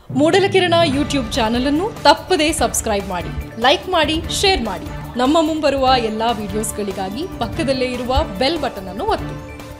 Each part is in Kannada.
ಮೂಡಲಕಿರಣ ಯೂಟ್ಯೂಬ್ ಚಾನಲ್ ಅನ್ನು ತಪ್ಪದೇ ಸಬ್ಸ್ಕ್ರೈಬ್ ಮಾಡಿ ಲೈಕ್ ಮಾಡಿ ಶೇರ್ ಮಾಡಿ ನಮ್ಮ ಮುಂಬರುವ ಎಲ್ಲಾ ವಿಡಿಯೋಸ್ಗಳಿಗಾಗಿ ಪಕ್ಕದಲ್ಲೇ ಇರುವ ಬೆಲ್ ಬಟನ್ ಅನ್ನು ಒತ್ತಿ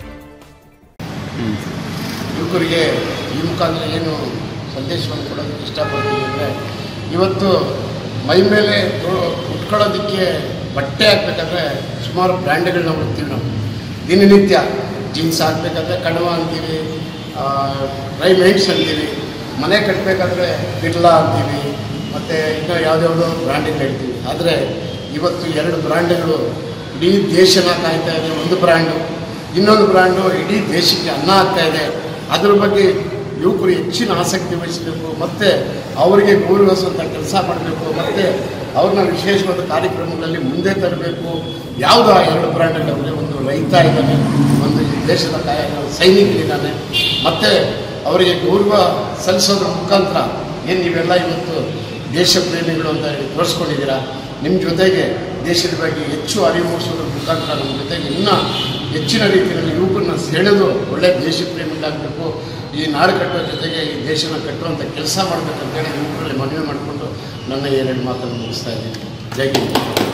ಯುವಕರಿಗೆ ಈ ಮುಖಾಂತರ ಏನು ಸಂದೇಶವನ್ನು ಕೊಡೋದಕ್ಕೆ ಇಷ್ಟಪಡ್ತೀವಿ ಅಂದರೆ ಇವತ್ತು ಮೈ ಮೇಲೆ ತೊ- ಉಟ್ಕೊಳ್ಳೋದಕ್ಕೆ ಬಟ್ಟೆ ಹಾಕ್ಬೇಕಾದ್ರೆ ಸುಮಾರು ಬ್ರ್ಯಾಂಡ್ಗಳನ್ನ ಹುಡ್ತೀವಿ ನಾವು ದಿನನಿತ್ಯ ಜೀನ್ಸ್ ಹಾಕ್ಬೇಕಾದ್ರೆ ಕಡವ ಅಂತೀವಿ ರೈಮೆಂಟ್ಸ್ ಅಂತೀವಿ ಮನೆ ಕಟ್ಟಬೇಕಾದ್ರೆ ಬಿರ್ಲಾ ಅಂತೀವಿ ಮತ್ತು ಇನ್ನೂ ಯಾವುದ್ಯಾವುದೋ ಬ್ರ್ಯಾಂಡ್ಗಳು ಹೇಳ್ತೀವಿ ಆದರೆ ಇವತ್ತು ಎರಡು ಬ್ರ್ಯಾಂಡ್ಗಳು ಇಡೀ ದೇಶನ ಕಾಯ್ತಾ ಇದೆ ಒಂದು ಬ್ರ್ಯಾಂಡು ಇನ್ನೊಂದು ಬ್ರ್ಯಾಂಡು ಇಡೀ ದೇಶಕ್ಕೆ ಅನ್ನ ಆಗ್ತಾ ಇದೆ ಅದ್ರ ಬಗ್ಗೆ ಯುವಕರು ಹೆಚ್ಚಿನ ಆಸಕ್ತಿ ವಹಿಸಬೇಕು ಮತ್ತು ಅವರಿಗೆ ಗೌರವಿಸುವಂಥ ಕೆಲಸ ಮಾಡಬೇಕು ಮತ್ತು ಅವ್ರನ್ನ ವಿಶೇಷವಾದ ಕಾರ್ಯಕ್ರಮಗಳಲ್ಲಿ ಮುಂದೆ ತರಬೇಕು ಯಾವುದು ಆ ಎರಡು ಬ್ರ್ಯಾಂಡ್ಗಳಲ್ಲಿ ಒಂದು ರೈತ ಇದ್ದಾನೆ ಒಂದು ಈ ದೇಶದ ಕಾಯ ಸೈನಿಕರಿದ್ದಾನೆ ಮತ್ತು ಅವರಿಗೆ ಗೌರವ ಸಲ್ಲಿಸೋದ್ರ ಮುಖಾಂತರ ಏನು ನೀವೆಲ್ಲ ಇವತ್ತು ದೇಶ ಪ್ರೇಮಿಗಳು ಅಂತ ಹೇಳಿ ತೋರಿಸ್ಕೊಂಡಿದ್ದೀರಾ ನಿಮ್ಮ ಜೊತೆಗೆ ದೇಶದ ಬಗ್ಗೆ ಹೆಚ್ಚು ಅರಿವು ಮೂಡಿಸೋದ್ರ ಮುಖಾಂತರ ನಮ್ಮ ಜೊತೆಗೆ ಇನ್ನೂ ಹೆಚ್ಚಿನ ರೀತಿಯಲ್ಲಿ ಯುವಕರನ್ನ ಸೆಳೆದು ಒಳ್ಳೆ ದೇಶ ಪ್ರೇಮಿಗಳಾಗಬೇಕು ಈ ನಾಡು ಕಟ್ಟೋ ಜೊತೆಗೆ ಈ ದೇಶನ ಕಟ್ಟುವಂಥ ಕೆಲಸ ಮಾಡಬೇಕಂತೇಳಿ ಯುವಕರಲ್ಲಿ ಮನವಿ ಮಾಡಿಕೊಂಡು ನನ್ನ ಎರಡು ಮಾತನ್ನು ಮುಗಿಸ್ತಾ ಇದ್ದೀನಿ ಜೈ ಹಿಂದ್.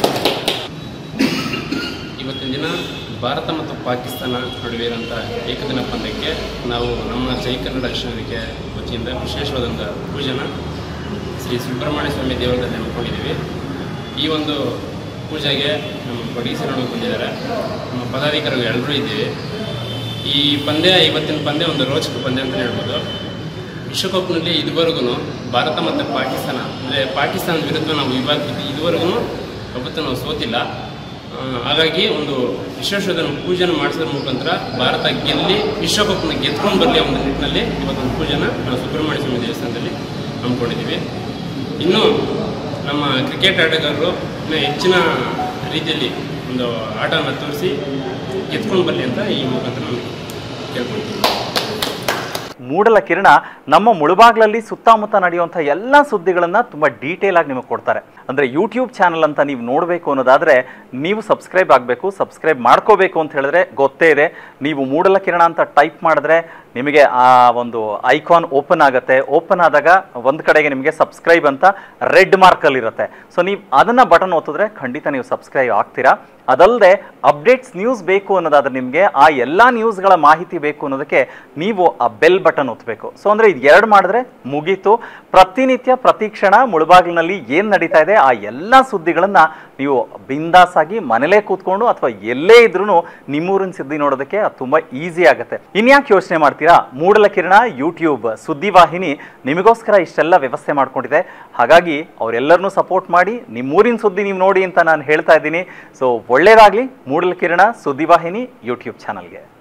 ಇವತ್ತಿನ ದಿನ ಭಾರತ ಮತ್ತು ಪಾಕಿಸ್ತಾನ ನಡುವೆ ಇರುವಂಥ ಏಕದಿನ ಪಂದ್ಯಕ್ಕೆ ನಾವು ನಮ್ಮ ಜೈ ಕನ್ನಡ ರಕ್ಷಣಾ ವೇದಿಕೆ ವತಿಯಿಂದ ವಿಶೇಷವಾದಂಥ ಪೂಜೆನ ಶ್ರೀ ಸುಬ್ರಹ್ಮಣ್ಯ ಸ್ವಾಮಿ ದೇವರದಲ್ಲಿ ಹಮ್ಮಿಕೊಂಡಿದ್ದೀವಿ ಈ ಒಂದು ಪೂಜೆಗೆ ನಮ್ಮ ಬಡೀಸರನ್ನು ಬಂದಿದ್ದಾರೆ ನಮ್ಮ ಪದಾಧಿಕಾರಿಗಳು ಎಲ್ಲರೂ ಇದ್ದೀವಿ ಈ ಪಂದ್ಯ ಇವತ್ತಿನ ಪಂದ್ಯ ಒಂದು ರೋಚಕ ಪಂದ್ಯ ಅಂತ ಹೇಳ್ಬೋದು ವಿಶ್ವಕಪ್ನಲ್ಲಿ ಇದುವರೆಗೂ ಭಾರತ ಮತ್ತು ಪಾಕಿಸ್ತಾನ ಅಂದರೆ ಪಾಕಿಸ್ತಾನದ ವಿರುದ್ಧ ನಾವು ಇವಾಗ ಇದುವರೆಗೂ ಯಾವತ್ತೂ ನಾವು ಸೋತಿಲ್ಲ ಆ, ಹಾಗಾಗಿ ಒಂದು ವಿಶೇಷವಾದ ಪೂಜೆನ ಮಾಡಿಸೋದ್ರ ಮುಖಾಂತರ ಭಾರತ ಗೆಲ್ಲಿ ವಿಶ್ವಕಪ್ನ ಗೆದ್ಕೊಂಡು ಬರಲಿ ಒಂದು ನಿಟ್ಟಿನಲ್ಲಿ ಇವತ್ತೊಂದು ಪೂಜೆನ ನಾವು ಸುಬ್ರಹ್ಮಣ್ಯ ಸ್ವಾಮಿ ದೇವಸ್ಥಾನದಲ್ಲಿ ಹಮ್ಮಿಕೊಂಡಿದ್ದೀವಿ ಇನ್ನು ನಮ್ಮ ಕ್ರಿಕೆಟ್ ಆಟಗಾರರು ಇನ್ನೂ ಹೆಚ್ಚಿನ ರೀತಿಯಲ್ಲಿ ಒಂದು ಆಟನ ತೋರಿಸಿ ಗೆದ್ಕೊಂಡು ಬರಲಿ ಅಂತ ಈ ಮುಖಾಂತರ ನಾನು ಕೇಳ್ಕೊಳ್ತೀನಿ ಮೂಡಲ ಕಿರಣ ನಮ್ಮ ಮುಳುಬಾಗ್ಲಲ್ಲಿ ಸುತ್ತಮುತ್ತ ನಡೆಯುವಂಥ ಎಲ್ಲ ಸುದ್ದಿಗಳನ್ನು ತುಂಬ ಡೀಟೇಲ್ ಆಗಿ ನಿಮಗೆ ಕೊಡ್ತಾರೆ ಅಂದರೆ ಯೂಟ್ಯೂಬ್ ಚಾನಲ್ ಅಂತ ನೀವು ನೋಡಬೇಕು ಅನ್ನೋದಾದರೆ ನೀವು ಸಬ್ಸ್ಕ್ರೈಬ್ ಆಗಬೇಕು ಸಬ್ಸ್ಕ್ರೈಬ್ ಮಾಡ್ಕೋಬೇಕು ಅಂತ ಹೇಳಿದ್ರೆ ಗೊತ್ತೇ ಇದೆ ನೀವು ಮೂಡಲ ಕಿರಣ ಅಂತ ಟೈಪ್ ಮಾಡಿದ್ರೆ ನಿಮಗೆ ಆ ಒಂದು ಐಕಾನ್ ಓಪನ್ ಆಗುತ್ತೆ ಓಪನ್ ಆದಾಗ ಒಂದು ಕಡೆಗೆ ನಿಮಗೆ ಸಬ್ಸ್ಕ್ರೈಬ್ ಅಂತ ರೆಡ್ ಮಾರ್ಕಲ್ಲಿ ಇರುತ್ತೆ ಸೊ ನೀವು ಅದನ್ನು ಬಟನ್ ಒತ್ತಿದ್ರೆ ಖಂಡಿತ ನೀವು ಸಬ್ಸ್ಕ್ರೈಬ್ ಆಗ್ತೀರಾ ಅದಲ್ಲದೆ ಅಪ್ಡೇಟ್ಸ್ ನ್ಯೂಸ್ ಬೇಕು ಅನ್ನೋದಾದ್ರೆ ನಿಮಗೆ ಆ ಎಲ್ಲ ನ್ಯೂಸ್ಗಳ ಮಾಹಿತಿ ಬೇಕು ಅನ್ನೋದಕ್ಕೆ ನೀವು ಆ ಬೆಲ್ ಬಟನ್ ಒತ್ತಬೇಕು ಸೊ ಅಂದರೆ ಇದು ಎರಡು ಮಾಡಿದ್ರೆ ಮುಗೀತು ಪ್ರತಿನಿತ್ಯ ಪ್ರತಿ ಕ್ಷಣ ಮುಳುಬಾಗಿಲಿನಲ್ಲಿ ಏನು ನಡೀತಾ ಇದೆ ಆ ಎಲ್ಲ ಸುದ್ದಿಗಳನ್ನು ನೀವು ಬಿಂದಾಸ್ ಆಗಿ ಮನೇಲೇ ಕೂತ್ಕೊಂಡು ಅಥವಾ ಎಲ್ಲೇ ಇದ್ರೂ ನಿಮ್ಮೂರಿನ ಸುದ್ದಿ ನೋಡೋದಕ್ಕೆ ಅದು ತುಂಬ ಈಸಿ ಆಗುತ್ತೆ ಇನ್ಯಾಕೆ ಯೋಚನೆ ಮಾಡ್ತೀರಾ ಮೂಡಲ ಕಿರಣ ಯೂಟ್ಯೂಬ್ ಸುದ್ದಿವಾಹಿನಿ ನಿಮಗೋಸ್ಕರ ಇಷ್ಟೆಲ್ಲ ವ್ಯವಸ್ಥೆ ಮಾಡ್ಕೊಂಡಿದೆ ಹಾಗಾಗಿ ಅವರೆಲ್ಲರನ್ನೂ ಸಪೋರ್ಟ್ ಮಾಡಿ ನಿಮ್ಮೂರಿನ ಸುದ್ದಿ ನೀವು ನೋಡಿ ಅಂತ ನಾನು ಹೇಳ್ತಾ ಇದ್ದೀನಿ ಸೊ ಒಳ್ಳೇದಾಗಲಿ ಮೂಡಲ ಕಿರಣ ಸುದ್ದಿವಾಹಿನಿ ಯೂಟ್ಯೂಬ್ ಚಾನಲ್ಗೆ